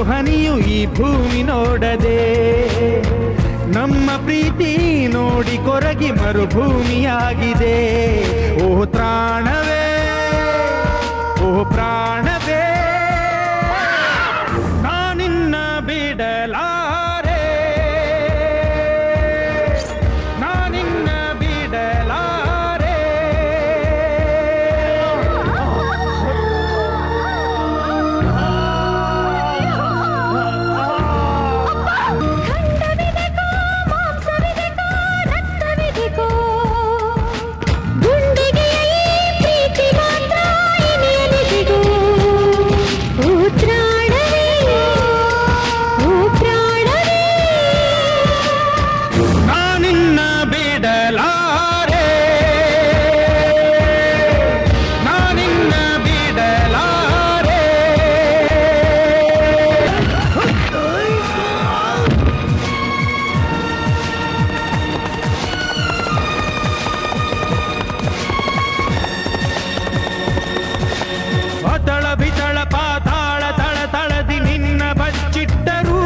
ಹನಿಯು ಈ ಭೂಮಿ ನೋಡದೆ ನಮ್ಮ ಪ್ರೀತಿ ನೋಡಿ ಕೊರಗಿ ಮರುಭೂಮಿಯಾಗಿದೆ ಓ ತ್ರಾಣವೇ ಓ ಪ್ರಾಣವೇ ನಾನಿನ್ನ ಬಿಡಲಾರೆ ನಾನಿನ್ನ ಬಿಡಲಾರೆ ಖಂಡವಿದೆಕೋ, ಮಾಂಸವಿದೆಕೋ, ರಕ್ತವಿದೆಕೋ. ಗುಂಡಿಗೆಯ ಈ ಪ್ರೀತಿ ಮಾತ್ರ ಇನಿಯಲಿದೆಗೋ. ಓ ತ್ರಾಣವೇ, ಓ ಪ್ರಾಣವೇ. ನಾನಿನ್ನ ಬಿಡಲಾರೆ ನಾನಿನ್ನ ಬಿಡಲಾರೆ ಅತಳ ಬಿತಳ ಪಾತಾಳ ತಳ ತಳದಿ ನಿನ್ನ ಬಚ್ಚಿಟ್ಟರೂ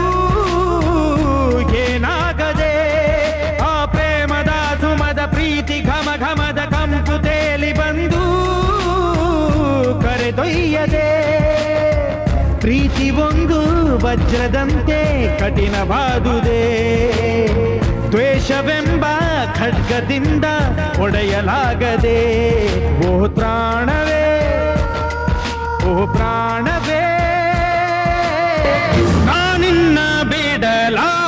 ಏನಾಗದೆ ಆ ಪ್ರೇಮದ ಸುಮದ ಪ್ರೀತಿ ಘಮ ಘಮದ ಕಂಪು ತೇಲಿ ಬಂದು ಕರೆದೊಯ್ಯದೆ ಪ್ರೀತಿ ಒಂದು ವಜ್ರದಂತೆ ಕಠಿಣವಾದುದೇ ದ್ವೇಷವೆಂಬ ಖಡ್ಗದಿಂದ ಒಡೆಯಲಾಗದೆ ಓ ಪ್ರಾಣವೇ ಓ ಪ್ರಾಣವೇ ನಾನಿನ್ನ ಬಿಡಲಾ